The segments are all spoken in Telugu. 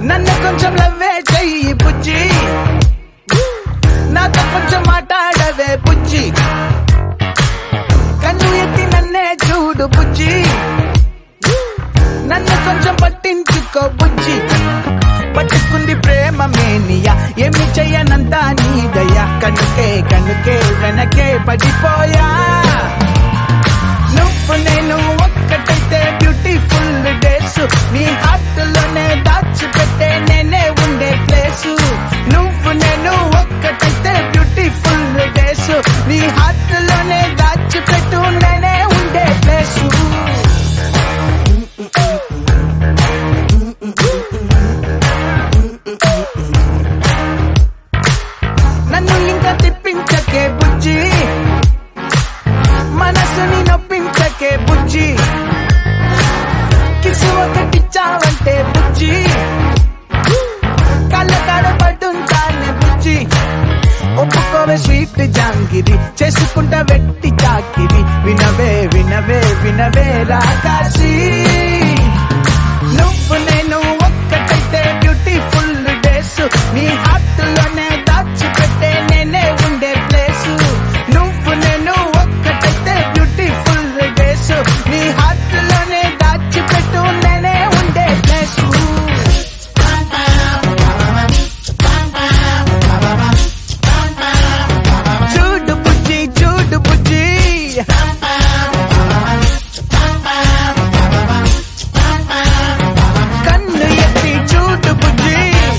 నన్ను కొంచెం లవ్వే చెయ్యి బుజ్జి నాతో కొంచెం మాట్లాడవే బుజ్జి కన్ను ఎత్తి నన్నే చూడు బుజ్జి నన్ను కొంచెం పట్టించుకో బుజ్జి పట్టుకుంది ప్రేమ మేనియా ఏమి చెయ్యనంతా నీదయ్యా కనుకే కనుకే వెనకే పడిపోయా నువ్వు నేను ఒక్కటైతే బ్యూటిఫుల్ డేస్ నీ హార్ట్ లోనే దాచిపెట్టే నేనే ఉండే ప్లేస్ నువ్వు నేను ఒక్కటైతే బ్యూటిఫుల్ డేస్ నీ హార్ట్ లోనే దాచిపెట్టు నేనే ఉండే ప్లేస్ నన్ను ఇంకా తిప్పించకే బుజ్జి మనసుని నొప్పించకే బుజ్జి కిసు ఒకటిచ్చావంటే బుజ్జి కళ్ళ కాడ పడ్డుంటానే బుజ్జి ఒప్పుకోవే స్వీట్ జాంగిరి చేసుకుంటా వెట్టి చాకిరి వినవే వినవే వినవే రాకాశి నువ్వు నేను ఒక్కటైతే బ్యూటిఫుల్ డేస్ నీ హార్ట్ లోనే దాచిపెట్టే నేనే ఉండే ప్లేస్ నువ్వు నేను ఒక్కటైతే బ్యూటిఫుల్ డేస్ నీ హార్ట్ లోనే దాచిపెట్టు నేనే ఉండే ప్లేస్ చూడు బుజ్జి చూడు బుజ్జి కన్ను ఎత్తి చూడు బుజ్జి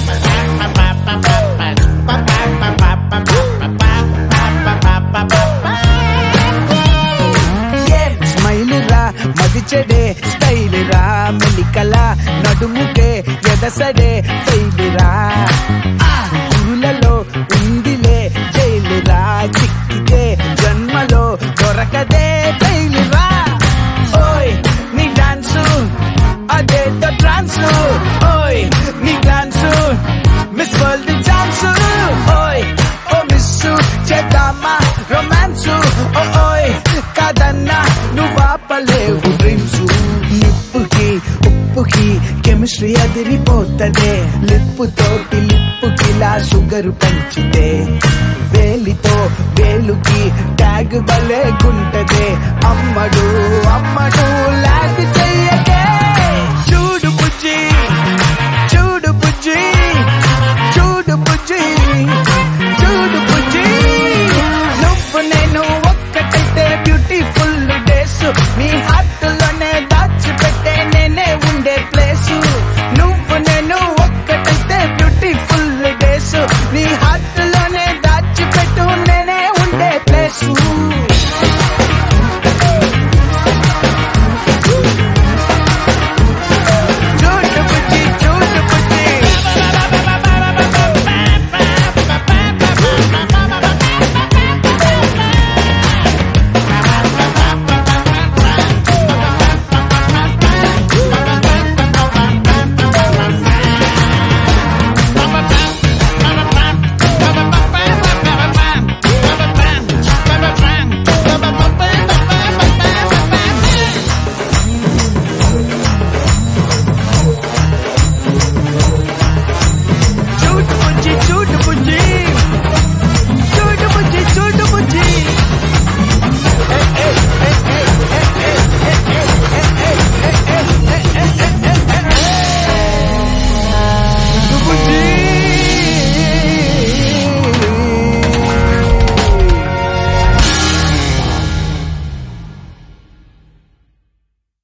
స్మైల్ రా మది చెడే స్టైల్ రా మెలికల నడుముకే ఎదసడే ఫెయిల్ రా ఊళ్ళలో ఉందిలే జైలు రా చిక్కితే జన్మలో దొరకదే జైలు రా ఓయ్ నీ డాన్సు అదేదో ట్రాన్స్ ఓయ్ నీ డాన్సు మిస్ వరల్డ్ ఛాన్స్ ఓయ్ ఓ మిస్ చేద్దామా రొమాన్స్ ఓ ఓయ్ కాదన్నా నువ్వు ఆపలేవు డ్రీమ్స్ నిప్పుకి ఉప్పుకి కెమిస్ట్రీ అదిరిపోతదే లిప్పు తోటి లిప్పుకిలా షుగర్ పంచితే వేలితో వేలుకి ట్యాగ్ భలే గుంటదే అమ్మడు అమ్మడు లాగ్ చెయ్యక